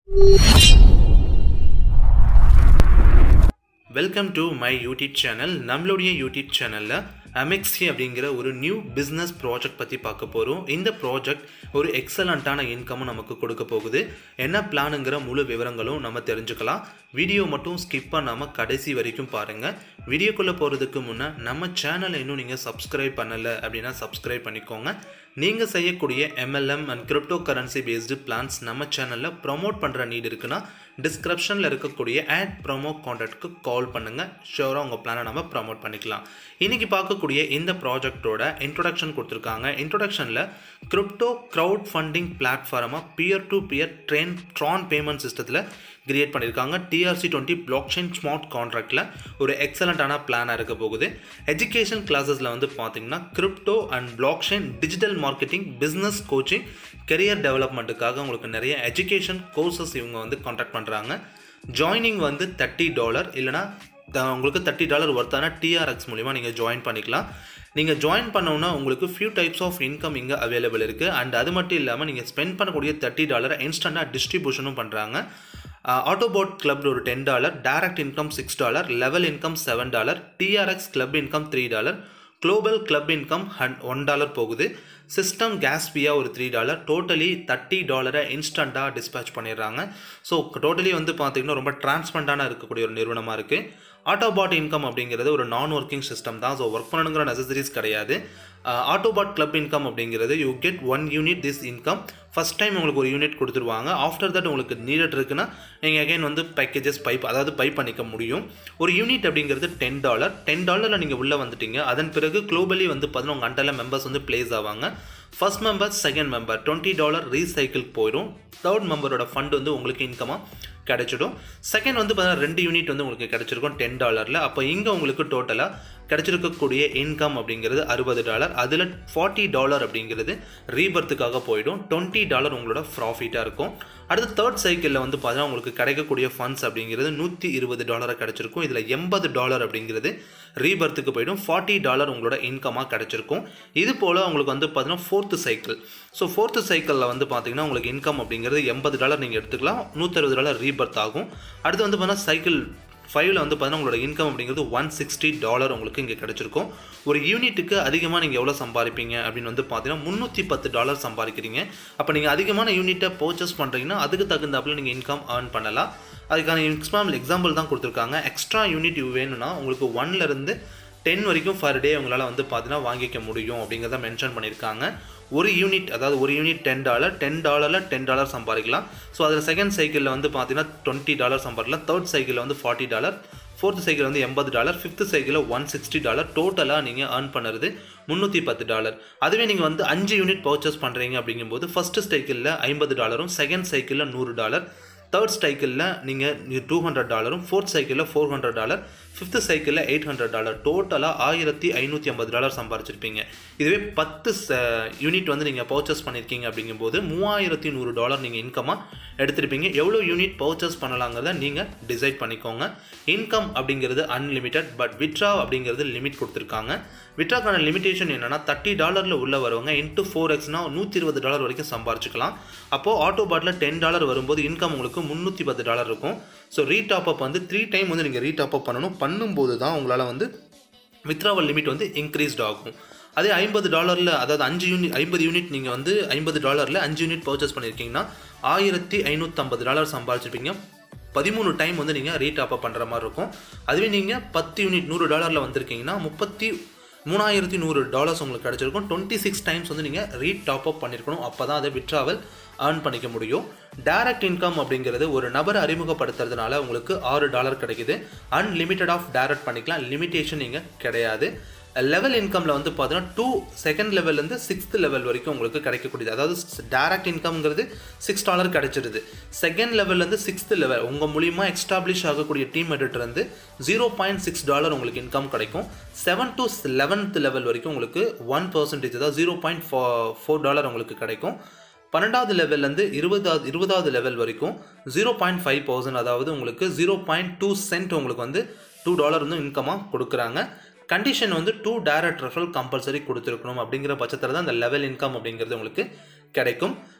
welcome to my YouTube channel நம்மளுடைய YouTube சேனலில் அமெக்ஸி அப்படிங்கிற ஒரு நியூ பிஸ்னஸ் ப்ராஜெக்ட் பற்றி பார்க்க போகிறோம் இந்த ப்ராஜெக்ட் ஒரு எக்ஸலண்ட்டான இன்கமும் நமக்கு கொடுக்க போகுது என்ன பிளானுங்கிற முழு விவரங்களும் நம்ம தெரிஞ்சுக்கலாம் வீடியோ மட்டும் ஸ்கிப் பண்ணாமல் கடைசி வரைக்கும் பாருங்கள் வீடியோக்குள்ளே போகிறதுக்கு முன்னே நம்ம சேனலை இன்னும் நீங்கள் சப்ஸ்கிரைப் பண்ணலை அப்படின்னா சப்ஸ்கிரைப் பண்ணிக்கோங்க நீங்கள் செய்யக்கூடிய MLM and cryptocurrency based plans நம்ம சேனலில் ப்ரொமோட் பண்ணுற நீட் இருக்குன்னா டிஸ்கிரிப்ஷனில் இருக்கக்கூடிய ஆட் ப்ரோமோ கான்டாக்ட்க்கு கால் பண்ணுங்கள் ஷியோராக உங்கள் பிளானை நம்ம ப்ரமோட் பண்ணிக்கலாம் இன்றைக்கி பார்க்கக்கூடிய இந்த ப்ராஜெக்டோட இன்ட்ரொடக்ஷன் கொடுத்துருக்காங்க இன்ட்ரொடக்ஷனில் கிரிப்டோ க்ரௌட் ஃபண்டிங் பிளாட்ஃபார்மாக peer to peer train Tron payment சிஸ்டத்தில் கிரியேட் பண்ணியிருக்காங்க TRC twenty blockchain smart கான்ட்ராக்டில் ஒரு எக்ஸலண்ட்டான பிளானாக இருக்க போகுது எஜுகேஷன் கிளாஸஸில் வந்து பார்த்தீங்கன்னா crypto and blockchain digital marketing business coaching career டெவலப்மெண்ட்டுக்காக உங்களுக்கு நிறைய எஜுகேஷன் கோர்சஸ் இவங்க வந்து கான்டாக்ட் பண்ணுறாங்க ஜாயினிங் வந்து தேர்ட்டி டாலர் இல்லைனா உங்களுக்கு தேர்ட்டி டாலர் ஒர்த்தான டிஆர்எக்ஸ் மூலிமா நீங்கள் ஜாயின் பண்ணிக்கலாம் நீங்கள் ஜாயின் பண்ணோன்னா உங்களுக்கு ஃபியூ டைப்ஸ் ஆஃப் இன்கம் இங்கே அவைலபிள் இருக்குது அண்ட் அது மட்டும் இல்லாமல் நீங்கள் ஸ்பெண்ட் பண்ணக்கூடிய தேர்ட்டி டாலரை இன்ஸ்டண்ட்டாக டிஸ்ட்ரிபியூஷனும் பண்ணுறாங்க ஆட்டோபோட் கிளப் ஒரு ten dollar direct income six dollar level income seven dollar TRX club income three dollar global club income hun one dollar போகுது சிஸ்டம் கேஸ் பியா ஒரு த்ரீ டாலர் டோட்டலி தேர்ட்டி டாலரை இன்ஸ்டண்ட்டாக dispatch பண்ணிடுறாங்க so totally வந்து பார்த்திங்கன்னா ரொம்ப டிரான்ஸ்பரண்டான இருக்கக்கூடிய ஒரு நிறுவனமாக இருக்குது ஆட்டோபாட் இன்கம் அப்படிங்கிறது ஒரு நான் ஒர்க்கிங் சிஸ்டம் தான் ஸோ ஒர்க் பண்ணணுங்கிற நெசசரிஸ் கிடையாது ஆட்டோபாட் கிளப் இன்கம் அப்படிங்கிறது you get one unit this income first time உங்களுக்கு ஒரு யூனிட் கொடுத்துருவாங்க ஆஃப்டர் தட் உங்களுக்கு நீடட் இருக்குன்னா நீங்கள் அகைன் வந்து பேக்கேஜஸ் பைப் அதாவது பை பண்ணிக்க முடியும் ஒரு யூனிட் அப்படிங்கிறது டென் டாலர் டென் டாலரில் நீங்கள் உள்ளே வந்துட்டீங்க அதன் பிறகு குளோபலி வந்து பதினொன்று அண்டல மெம்பர்ஸ் வந்து பிளேஸ் ஆவாங்க first member second member twenty dollar recycle போயிடும் தேர்ட் மெம்பரோட ஃபண்ட் வந்து உங்களுக்கு இன்கமாக கிடச்சிடும் செகண்ட் வந்து பார்த்தீங்கன்னா ரெண்டு யூனிட் வந்து உங்களுக்கு கிடச்சிருக்கும் டென் டாலரில் அப்போ இங்கே உங்களுக்கு டோட்டலாக கிடச்சிருக்கக்கூடிய இன்கம் அப்படிங்கிறது அறுபது டாலர் அதில் ஃபார்ட்டி டாலர் அப்படிங்கிறது ரீபர்த்துக்காக போயிடும் டுவெண்ட்டி டாலர் உங்களோட ப்ராஃபிட்டாக இருக்கும் அடுத்து தேர்ட் சைக்கிளில் வந்து பார்த்தீங்கன்னா உங்களுக்கு கிடைக்கக்கூடிய ஃபண்ட்ஸ் அப்படிங்கிறது நூற்றி இருபது டாலரை கிடச்சிருக்கும் இதில் எண்பது டாலர் அப்படிங்கிறது ரீபர்த்துக்கு போயிடும் ஃபார்ட்டி டாலர் உங்களோட இன்கமாக கிடச்சிருக்கும் இது போல் உங்களுக்கு வந்து பார்த்தீங்கன்னா ஃபோர்த்து சைக்கிள் ஸோ ஃபோர்த்து சைக்கிளில் வந்து பார்த்தீங்கன்னா உங்களுக்கு இன்கம் அப்படிங்கிறது எண்பது டாலர் நீங்கள் எடுத்துக்கலாம் நூற்றறுபது டாலர் ரீபர்த் ஆகும் அடுத்து வந்து பார்த்தீங்கன்னா சைக்கிள் ஃபைவ்ல வந்து பார்த்தீங்கன்னா உங்களோட இன்கம் அப்படிங்கிறது ஒன் சிக்ஸ்டி டாலர் உங்களுக்கு இங்கே கிடச்சிருக்கும் ஒரு யூனிட்டுக்கு அதிகமாக நீங்கள் எவ்வளோ சம்பாதிப்பீங்க அப்படின்னு வந்து பார்த்தீங்கன்னா முந்நூற்றி பத்து டாலர் சம்பாதிக்கிறீங்க அப்போ நீங்கள் அதிகமான யூனிட்டை பர்ச்சேஸ் பண்ணுறீங்கன்னா அதுக்கு தகுந்தாப்பில் நீங்கள் இன்கம் ஏர்ன் பண்ணலாம் அதுக்கான எக்ஸாம்பிள் எக்ஸாம்பிள் தான் கொடுத்துருக்காங்க எக்ஸ்ட்ரா யூனிட் வேணும்னா உங்களுக்கு ஒன்லேருந்து டென் வரைக்கும் ஃபர் டே உங்களால் வந்து பார்த்தீங்கன்னா வாங்கிக்க முடியும் அப்படிங்கிறத மென்ஷன் பண்ணியிருக்காங்க ஒரு யூனிட் அதாவது ஒரு யூனிட் டென் டாலர் டென் டாலரில் டென் டாலர் சம்பாதிக்கலாம் ஸோ அதில் செகண்ட் சைக்கிளில் வந்து பார்த்தீங்கன்னா டுவெண்ட்டி டாலர் சம்பாதிக்கலாம் தேர்ட் சைக்கிளில் வந்து ஃபார்ட்டி டாலர் ஃபோர்த் சைக்கிள் வந்து எண்பது டாலர் ஃபிஃப்த் சைக்கிளில் ஒன் சிக்ஸ்டி டாலர் டோட்டலாக நீங்கள் ஏர்ன் பண்ணுறது முந்நூற்றி பத்து டாலர் அதுவே நீங்கள் வந்து அஞ்சு யூனிட் பர்ச்சேஸ் பண்ணுறீங்க அப்படிங்கும்போது ஃபஸ்ட்டு சைக்கிளில் ஐம்பது டாலரும் செகண்ட் சைக்கிளில் நூறு டாலர் தேர்ட் சைக்கிளில் நீங்கள் டூ ஹண்ட்ரட் டாலரும் ஃபோர்த் சைக்கிளில் ஃபோர் ஹண்ட்ரட் டாலர் ஃபிஃப்த் சைக்கிளில் எயிட் ஹண்ட்ரட் டாலர் டோட்டலாக ஆயிரத்தி ஐநூற்றி ஐம்பது டாலர் சம்பாரிச்சிருப்பீங்க இதுவே பத்து யூனிட் வந்து நீங்கள் பர்ச்சேஸ் பண்ணியிருக்கீங்க அப்படிங்கும்போது மூவாயிரத்தி நூறு டாலர் நீங்கள் இன்கமாக எடுத்திருப்பீங்க எவ்வளோ யூனிட் பர்ச்சேஸ் பண்ணலாங்கிறத நீங்கள் டிசைட் பண்ணிக்கோங்க இன்கம் அப்படிங்கிறது அன்லிமிட்டட் பட் விட்ரா அப்படிங்கிறது லிமிட் கொடுத்துருக்காங்க விட்ராக்கான லிமிடேஷன் என்னென்னா தேர்ட்டி டாலரில் உள்ள வருவாங்க இன்ட்டு ஃபோர் எக்ஸ்னால் நூற்றி இருபது டாலர் வரைக்கும் சம்பாரிச்சிக்கலாம் அப்போது ஆட்டோ பாட்டில் டென் டாலர் வரும்போது இன்கம் உங்களுக்கு முந்நூற்றி பத்து டாலர் இருக்கும் ஸோ ரீடாப் அப் வந்து த்ரீ டைம் வந்து நீங்கள் ரீடாப் அப் பண்ணணும் பண்ணும்போது தான் உங்களால் வந்து வித்ராவல் லிமிட் வந்து இன்க்ரீஸ்ட் ஆகும் அதே ஐம்பது டாலரில் அதாவது அஞ்சு யூனிட் ஐம்பது யூனிட் நீங்கள் வந்து ஐம்பது டாலரில் அஞ்சு யூனிட் பர்ச்சேஸ் பண்ணியிருக்கீங்கன்னா ஆயிரத்தி ஐநூற்றம்பது டாலர் சம்பாதிச்சிருப்பீங்க பதிமூணு டைம் வந்து நீங்கள் ரீடாப் அப் பண்ணுற மாதிரி இருக்கும் அதுவே நீங்கள் பத்து யூனிட் நூறு டாலரில் வந்திருக்கீங்கன்னா முப்பத்தி மூணாயிரத்தி நூறு டாலர்ஸ் உங்களுக்கு கிடச்சிருக்கும் டுவெண்ட்டி சிக்ஸ் டைம்ஸ் வந்து நீங்கள் ரீடாப் அப் பண்ணியிருக்கணும் அப்போ தான் அதை விட்ராவல் ஏர்ன் பண்ணிக்க முடியும் டைரக்ட் இன்கம் அப்படிங்கிறது ஒரு நபரை அறிமுகப்படுத்துறதுனால உங்களுக்கு ஆறு டாலர் கிடைக்குது அன்லிமிட்டட் ஆஃப் டைரக்ட் பண்ணிக்கலாம் லிமிட்டேஷன் இங்கே கிடையாது லெவல் இன்கமில் வந்து பார்த்தீங்கன்னா டூ செகண்ட் லெவல்லேருந்து சிக்ஸ்த் லெவல் வரைக்கும் உங்களுக்கு கிடைக்கக்கூடியது அதாவது டேரக்ட் இன்கம்ங்கிறது சிக்ஸ் டாலர் கிடைச்சிருது செகண்ட் லெவல்லேருந்து சிக்ஸ்த் லெவல் உங்கள் மூலியமாக எக்ஸ்டாப்ளிஷ் ஆகக்கூடிய டீம் எடிட்டர்ந்து ஜீரோ பாயிண்ட் சிக்ஸ் டாலர் உங்களுக்கு இன்கம் கிடைக்கும் செவன் டு லெவன்த் லெவல் வரைக்கும் உங்களுக்கு ஒன் பர்சன்டேஜ் அதாவது zero point four four dollar உங்களுக்கு கிடைக்கும் பன்னெண்டாவது லெவல்லேருந்து இருபதாவது இருபதாவது லெவல் வரைக்கும் ஜீரோ பாயிண்ட் ஃபைவ் பர்சன்ட் அதாவது உங்களுக்கு ஜீரோ பாயிண்ட் டூ சென்ட் உங்களுக்கு வந்து டூ டாலர் வந்து இன்கமாக கொடுக்குறாங்க கண்டிஷன் வந்து டூ டைரக்ட் ரெஃபரல் கம்பல்சரி கொடுத்துருக்கணும் அப்படிங்கிற பட்சத்தில் தான் அந்த லெவல் இன்கம் அப்படிங்கிறது உங்களுக்கு கிடைக்கும்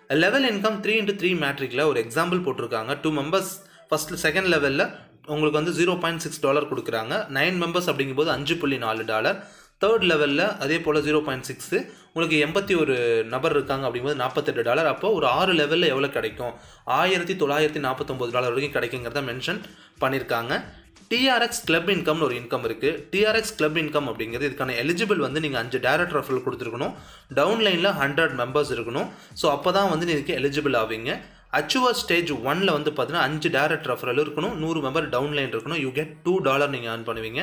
level income three into three மேட்ரிக்கில் ஒரு எக்ஸாம்பிள் போட்டிருக்காங்க டூ மெம்பர்ஸ் ஃபஸ்ட் செகண்ட் லெவலில் உங்களுக்கு வந்து ஜீரோ பாயிண்ட் சிக்ஸ் டாலர் கொடுக்குறாங்க நைன் மெம்பர்ஸ் அப்படிங்கும்போது அஞ்சு புள்ளி நாலு டாலர் தேர்ட் லெவலில் அதே போல் ஜீரோ பாயிண்ட் சிக்ஸு உங்களுக்கு எண்பத்தி ஒரு நபர் இருக்காங்க அப்படிங்கும்போது நாற்பத்தெட்டு டாலர் அப்போ ஒரு ஆறு லெவலில் எவ்வளோ கிடைக்கும் ஆயிரத்தி தொள்ளாயிரத்தி நாற்பத்தொம்போது டாலர் வரைக்கும் கிடைக்குங்கிறத மென்ஷன் பண்ணியிருக்காங்க டிஆர்எக்ஸ் கிளப் இன்கம்னு ஒரு இன்கம் இருக்குது டிஆர்எக்ஸ் கிளப் இன்கம் அப்படிங்கிறது இதுக்கான எலிஜிபிள் வந்து நீங்கள் அஞ்சு டேரக்ட் ரெஃபரல் கொடுத்துருக்கணும் டவுன்லைனில் ஹண்ட்ரட் மெம்பர்ஸ் இருக்கணும் ஸோ அப்போ தான் வந்து நீங்கள் எலிஜிபிள் ஆவீங்க அச்சுவர் ஸ்டேஜ் ஒனில் வந்து பார்த்தீங்கன்னா அஞ்சு டேரக்ட் ரெஃபரல் இருக்கணும் நூறு மெம்பர் டவுன்லைன் இருக்கணும் யூ கெட் டூ டாலர் நீங்கள் ஏர்ன் பண்ணுவீங்க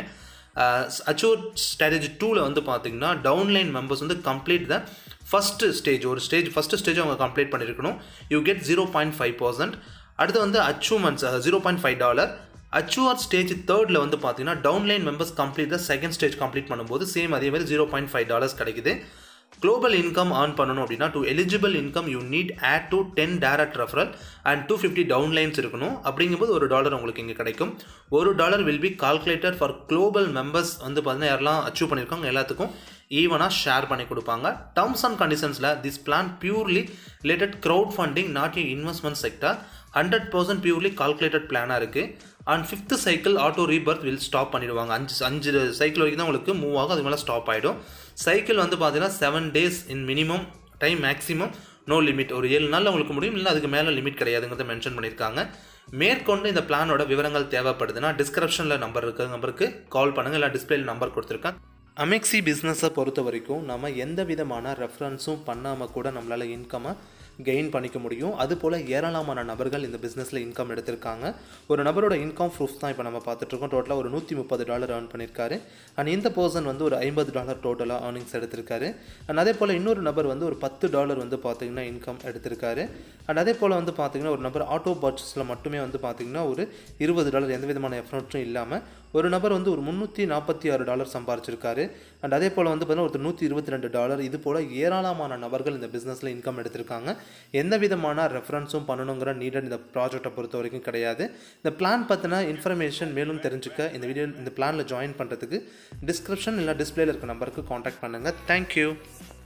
அச்சூர் ஸ்ட்ராட்டஜி டூவில் வந்து பார்த்தீங்கன்னா டவுன்லைன் மெம்பர்ஸ் வந்து கம்ப்ளீட் த ஃபஸ்ட்டு ஸ்டேஜ் ஒரு ஸ்டேஜ் ஃபஸ்ட்டு ஸ்டேஜ் அவங்க கம்ப்ளீட் பண்ணியிருக்கணும் you get zero point five percent அடுத்து வந்து achievements zero point five dollar அச்சூஆர் ஸ்டேஜ் தேர்டில் வந்து பார்த்தீங்கன்னா downline members complete the second stage complete பண்ணும்போது சேம் அதே மாதிரி ஜீரோ பாயிண்ட் ஃபைவ் டாலர்ஸ் கிடைக்குது குளோபல் இன்கம் ஆன் பண்ணணும் அப்படின்னா to eligible income you need add to ten direct referral and two fifty downlines இருக்கணும் அப்படிங்கும்போது ஒரு டாலர் உங்களுக்கு இங்கே கிடைக்கும் ஒரு dollar will be calculated for global members வந்து பார்த்தீங்கன்னா யாரெல்லாம் அச்சீவ் பண்ணியிருக்காங்க எல்லாத்துக்கும் ஈவனாக ஷேர் பண்ணி கொடுப்பாங்க டர்ம்ஸ் அண்ட் கண்டிஷன்ஸில் this plan purely related crowdfunding not a investment sector hundred percent purely calculated பிளானாக இருக்குது and fifth cycle auto rebirth will stop பண்ணிடுவாங்க அஞ்சு அஞ்சு சைக்கிள் வரைக்கும் தான் உங்களுக்கு மூவ் ஆகும் அது மேலே ஸ்டாப் ஆகிடும் சைக்கிள் வந்து பார்த்தீங்கன்னா seven days in minimum time maximum no limit ஒரு ஏழு நாளில் உங்களுக்கு முடியும் இல்லை அதுக்கு மேலே லிமிட் கிடையாதுங்கிறத மென்ஷன் பண்ணியிருக்காங்க மேற்கொண்டு இந்த பிளானோட விவரங்கள் தேவைப்படுதுன்னா டிஸ்கிரிப்ஷனில் நம்பர் இருக்குது நம்பருக்கு கால் பண்ணுங்கள் இல்லை டிஸ்பிளேல நம்பர் கொடுத்துருக்கேன் அமெக்சி பிஸ்னஸை பொறுத்த வரைக்கும் நம்ம எந்த விதமான ரெஃபரன்ஸும் பண்ணாமல் கூட நம்மளால் இன்கம்மை கெயின் பண்ணிக்க முடியும் அதுபோல் ஏராளமான நபர்கள் இந்த பிஸ்னஸில் இன்கம் எடுத்திருக்காங்க ஒரு நபரோட இன்கம் ப்ரூஃப் தான் இப்போ நம்ம பார்த்துட்ருக்கோம் டோட்டலாக ஒரு நூற்றி முப்பது டாலர் ஏர்ன் பண்ணியிருக்காரு அண்ட் இந்த பர்சன் வந்து ஒரு ஐம்பது டாலர் டோட்டலாக ஏர்னிங்ஸ் எடுத்திருக்காரு அண்ட் அதே போல் இன்னொரு நபர் வந்து ஒரு பத்து டாலர் வந்து பார்த்திங்கன்னா இன்கம் எடுத்திருக்காரு அண்ட் அதே போல் வந்து பார்த்திங்கன்னா ஒரு நபர் ஆட்டோ பர்ச்சஸில் மட்டுமே வந்து பார்த்திங்கன்னா ஒரு இருபது டாலர் எந்த விதமான எஃபர்ட்ஸும் இல்லாமல் ஒரு நபர் வந்து ஒரு முந்நூற்றி நாற்பத்தி ஆறு டாலர் சம்பாரிச்சிருக்காரு அண்ட் அதே போல் வந்து பார்த்தீங்கன்னா ஒருத்தர் நூற்றி இருபத்தி ரெண்டு டாலர் இது போல் ஏராளமான நபர்கள் இந்த பிஸ்னஸில் இன்கம் எடுத்திருக்காங்க எந்த விதமான ரெஃபரன்ஸும் பண்ணணுங்கிற நீடட் இந்த ப்ராஜெக்டை பொறுத்த வரைக்கும் கிடையாது இந்த பிளான் பற்றின இன்ஃபர்மேஷன் மேலும் தெரிஞ்சுக்க இந்த வீடியோ இந்த பிளானில் ஜாயின் பண்ணுறதுக்கு டிஸ்கிரிப்ஷன் இல்லை டிஸ்பிளேல இருக்க நம்பருக்கு காண்டாக்ட் பண்ணுங்கள் தேங்க்யூ